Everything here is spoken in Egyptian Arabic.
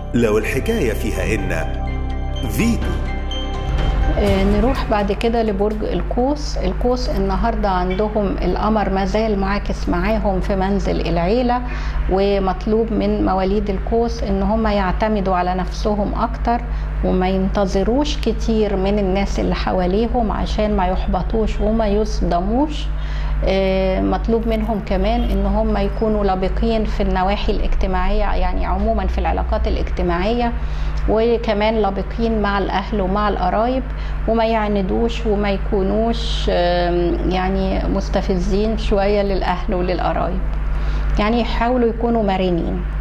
لو الحكاية فيها إن فيتو آه، نروح بعد كده لبرج القوس القوس النهاردة عندهم القمر مازال معاكس معاهم في منزل العيلة ومطلوب من مواليد القوس ان هم يعتمدوا على نفسهم اكتر وما ينتظروش كتير من الناس اللي حواليهم عشان ما يحبطوش وما يصدموش آه، مطلوب منهم كمان ان هم يكونوا لبقين في النواحي الاجتماعية يعني عموما في العلاقات الاجتماعية وكمان لبقين مع الاهل ومع القرايب وما يعندوش وما يكونوش آم، يعني مستفزين شوية للاهل وللقرايب يعني يحاولوا يكونوا مرنين